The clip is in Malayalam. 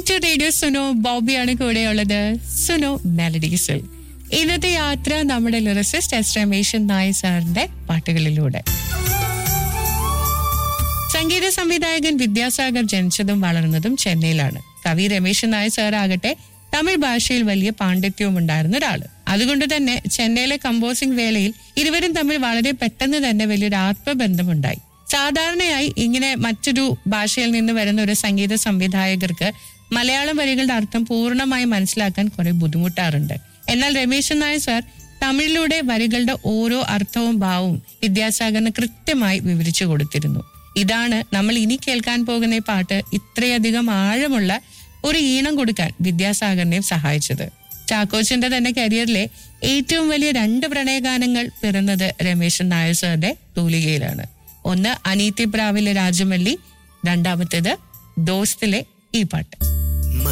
ലിസണിംഗ് ടു റേഡിയോ സുനോ ബോബിയാണ് കൂടെയുള്ളത് സുനോ മെലഡീസിൽ ഇന്നത്തെ യാത്ര നമ്മുടെ ലിറിസിസ്റ്റ് എസ് രമേശൻ നായർ സാറിന്റെ പാട്ടുകളിലൂടെ സംഗീത സംവിധായകൻ വിദ്യാസാഗർ ജനിച്ചതും വളർന്നതും ചെന്നൈയിലാണ് കവി രമേശൻ നായർ സാർ ആകട്ടെ തമിഴ് ഭാഷയിൽ വലിയ പാണ്ഡിത്യവും ഉണ്ടായിരുന്ന ഒരാള് അതുകൊണ്ട് തന്നെ ചെന്നൈയിലെ കമ്പോസിംഗ് വേളയിൽ ഇരുവരും തമ്മിൽ വളരെ പെട്ടെന്ന് തന്നെ വലിയൊരു ആത്മബന്ധമുണ്ടായി സാധാരണയായി ഇങ്ങനെ മറ്റൊരു ഭാഷയിൽ നിന്ന് വരുന്ന ഒരു സംഗീത സംവിധായകർക്ക് മലയാളം വരികളുടെ അർത്ഥം പൂർണ്ണമായി മനസ്സിലാക്കാൻ കുറെ ബുദ്ധിമുട്ടാറുണ്ട് എന്നാൽ രമേശൻ നായർ സാർ തമിഴിലൂടെ വരികളുടെ ഓരോ അർത്ഥവും ഭാവവും വിദ്യാസാഗറിന് കൃത്യമായി വിവരിച്ചു കൊടുത്തിരുന്നു ഇതാണ് നമ്മൾ ഇനി കേൾക്കാൻ പോകുന്ന ഈ പാട്ട് ഇത്രയധികം ആഴമുള്ള ഒരു ഈണം കൊടുക്കാൻ വിദ്യാസാഗറിനെ സഹായിച്ചത് ചാക്കോച്ചന്റെ തന്നെ കരിയറിലെ ഏറ്റവും വലിയ രണ്ട് പ്രണയഗാനങ്ങൾ പിറന്നത് രമേശൻ നായർ സാറിന്റെ തൂലികയിലാണ് ഒന്ന് അനീതി പ്രാവിലെ രാജമല്ലി രണ്ടാമത്തേത് ദോസ്തിലെ ഈ പാട്ട്